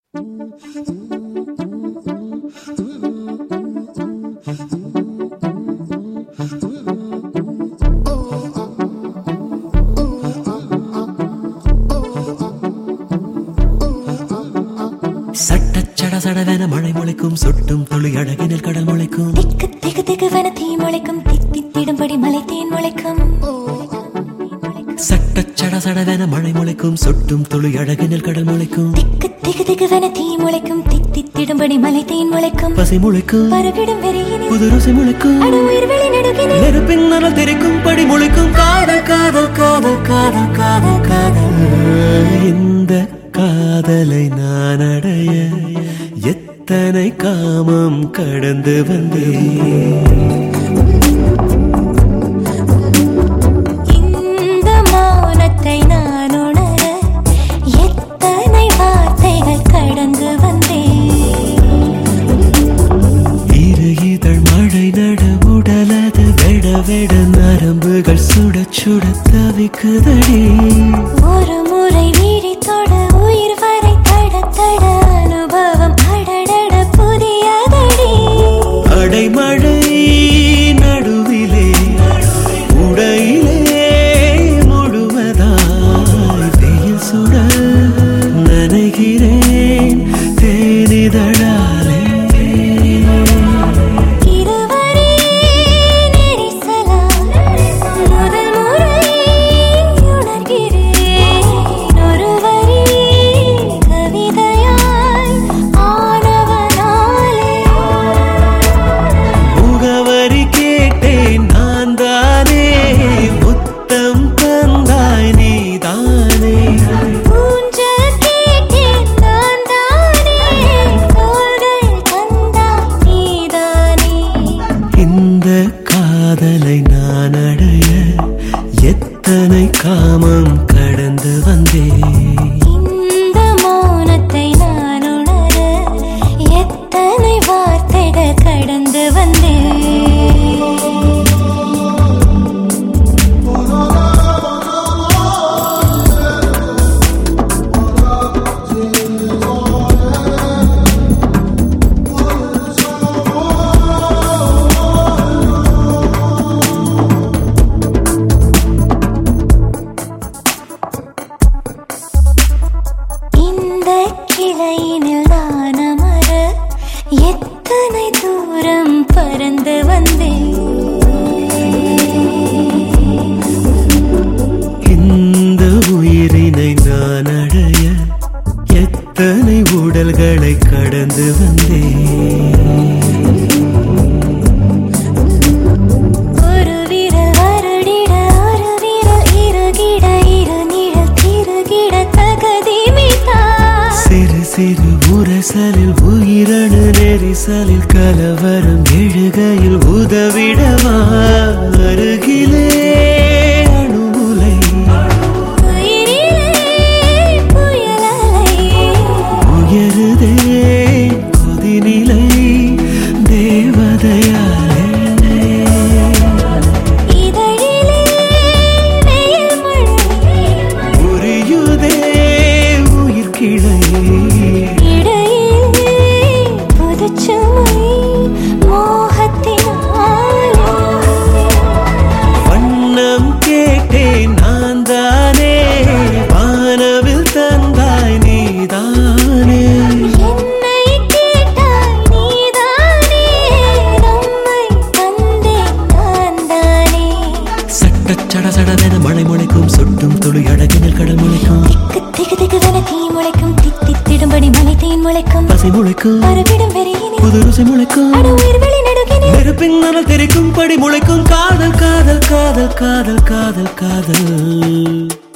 சட்டச்சட சடவென மழை முளைக்கும் சொட்டும் துளி அழகினில் கடல் முளைக்கும் திக்கு திக்கு திக்குவென தீ முளைக்கும் தித்தித்திடும்படி மலை தேன் முளைக்கும் சட்டச்சட சடவென மழை முளைக்கும் சொட்டும் துளி அழகினில் கடல் முளைக்கும் திக்கு திக்கு திக்குவென தீ முளைக்கும் தித்தித்திடும்படி மலை தேன் முளைக்கும் பசி முளைக்கும் பருகிடும் வெறியினில் புது ருசி முளைக்கும் அடு உயிர் வெளி நடுகினில் நெருப்பின் நரல் தெரிக்கும் படி முளைக்கும் காதல் காதல் காதல் காதல் காதல் காதல் இந்த காதலை நான் அடைய எத்தனை காமம் கடந்து வந்தேன் இந்த மௌனத்தை நான் உணர எத்தனை வார்த்தைகள் கடந்து வந்தேன் இரு இதழ் மழை நட உடலது வெட வெட நரம்புகள் சுட சுட தவிக்குதடி ஒரு முறை வீழி தொட உயிர் வரை தட தட அனுபவம் அடடட புதியதடி அடைமழை நடுவிலே உடையிலே முழுவதாய் வெயில் சுட நனைகிறேன் தேனிதழாலே இருவரே நெரிசலா முதல் முறை உணர்கிறேன் ஒரு வரி கவிதையாய் ஆனவனாலே முகவரி கேட்டேன் நான் தானே முத்தம் தந்தாய் நீதானே ஊஞ்சல் கேட்டேன் நான் தானே தோள்கள் தந்தாய் நீதானே இந்த காதலை நான் அடைய எத்தனை காமம் கடந்து வந்தேன் இந்த மௌனத்தை நான் உணர எத்தனை வார்த்தைகள் கடந்து வந்தேன் இந்த கிளையினில் நான் அமர எத்தனை தூரம் பறந்து வந்தேன் இந்த உயிரினை நான் அடைய எத்தனை உடல்களை கடந்து வந்தேன் ஒரு விரல் வருடிட ஒரு விரல் இருகிட இரு நிழல் திருகிட தகதி மிதா சிறு சிறு உரசலில் உயிரணு நெரிசலில் கலவரம் எழுகையில் உதவிடவா அருகிலே அணுமுலை உயிரிலே புயலலை உயருதே கொதிநிலை தேவதையாலே இதழிலே வெயில் மழை உரியுதே உயிர் கிளை இடையிலே புதுச்சுமை மோகத்தினாலே வண்ணம் கேட்டேன் நான் தானே வானவில் தந்தாய் நீதானே என்னை கேட்டாய் நீதானே நம்மை தந்தேன் நான் தானே சட்டச்சட சடவென மழை முளைக்கும் சொட்டும் துளி அழகினில் கடல் முளைக்கும் திக்கு திக்கு திக்குவென தீ முளைக்கும் தித்தித்திடும்படி மலை தேன் முளைக்கும் பசி முளைக்கும் பருவிடும் வெறியினில் புது ருசி முளைக்கும் அடு உயிர் வெளி நடுகினில் நெருப்பின் நரல் தெரிக்கும் படி முளைக்கும் காதல் காதல் காதல் காதல் காதல் காதல்